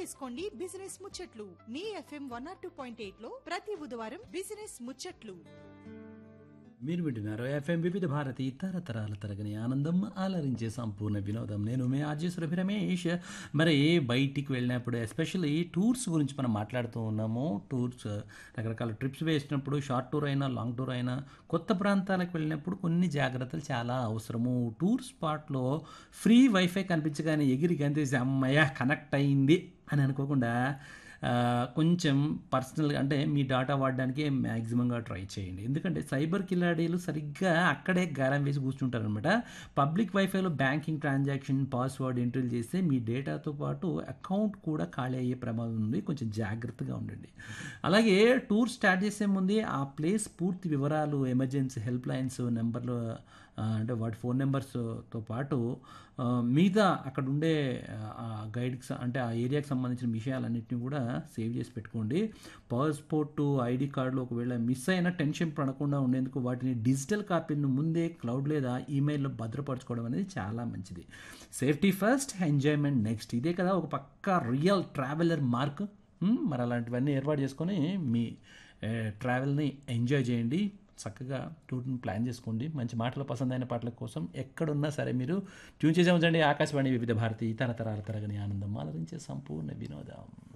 చేసుకోండి బిజినెస్ ముచ్చట్లు మీ FM one or two point eight లో ప్రతి బుధవారం బిజినెస్ ముచ్చట్లు మీరు వింటున్నారు ఎఫ్ఎం వివిధ భారతి తరతరాల తరగని ఆనందం ఆలరించే సంపూర్ణ వినోదం నేను మీ ఆర్జే సురభి రమేష్ మరి బయటికి వెళ్ళినప్పుడు ఎస్పెషల్లీ టూర్స్ గురించి మనం మాట్లాడుతూ ఉన్నాము టూర్స్ రకరకాల ట్రిప్స్ వేసినప్పుడు షార్ట్ టూర్ అయినా లాంగ్ టూర్ అయినా కొత్త ప్రాంతాలకు వెళ్ళినప్పుడు కొన్ని జాగ్రత్తలు చాలా అవసరము టూర్ స్పాట్లో ఫ్రీ వైఫై కనిపించగానే ఎగిరి గంతేసి అమ్మయ్య కనెక్ట్ అయింది అని అనుకోకుండా ఆ, కొంచెం పర్సనల్గా అంటే మీ డాటా వాడడానికి మ్యాక్సిమంగా ట్రై చేయండి ఎందుకంటే సైబర్ కిలాడీలు సరిగ్గా అక్కడే గారం వేసి కూర్చుంటారు అనమాట పబ్లిక్ వైఫైలో బ్యాంకింగ్ ట్రాన్సాక్షన్ పాస్వర్డ్ ఎంట్రీలు చేస్తే మీ డేటాతో పాటు అకౌంట్ కూడా ఖాళీ అయ్యే ప్రమాదం ఉంది కొంచెం జాగ్రత్తగా ఉండండి అలాగే టూర్ స్టార్ట్ చేసే ముందే ఆ ప్లేస్ పూర్తి వివరాలు ఎమర్జెన్సీ హెల్ప్ లైన్స్ నెంబర్లు ఆ, అంటే వాటి ఫోన్ నెంబర్స్తో పాటు ఆ, మిగతా అక్కడ ఉండే గైడ్కి అంటే ఆ ఏరియాకి సంబంధించిన విషయాలన్నింటినీ కూడా సేవ్ చేసి పెట్టుకోండి పాస్పోర్ట్ ఐడి కార్డులు ఒకవేళ మిస్ అయినా టెన్షన్ పడకుండా ఉండేందుకు వాటిని డిజిటల్ కాపీలను ముందే క్లౌడ్ లేదా ఈమెయిల్లో భద్రపరచుకోవడం అనేది చాలా మంచిది సేఫ్టీ ఫస్ట్ ఎంజాయ్మెంట్ నెక్స్ట్ ఇదే కదా ఒక పక్క రియల్ ట్రావెలర్ మార్క్ ఉమ్, మరి అలాంటివన్నీ ఏర్పాటు చేసుకొని మీ ఏ, ట్రావెల్ని ఎంజాయ్ చేయండి చక్కగా టూర్ని ప్లాన్ చేసుకోండి మంచి మాటల పసందైన పాటల కోసం ఎక్కడున్నా సరే మీరు ట్యూన్ చేసే ఉంచండి ఆకాశవాణి వివిధ భారతి తరతరాల తరగని ఆనందం ఆలరించే సంపూర్ణ వినోదం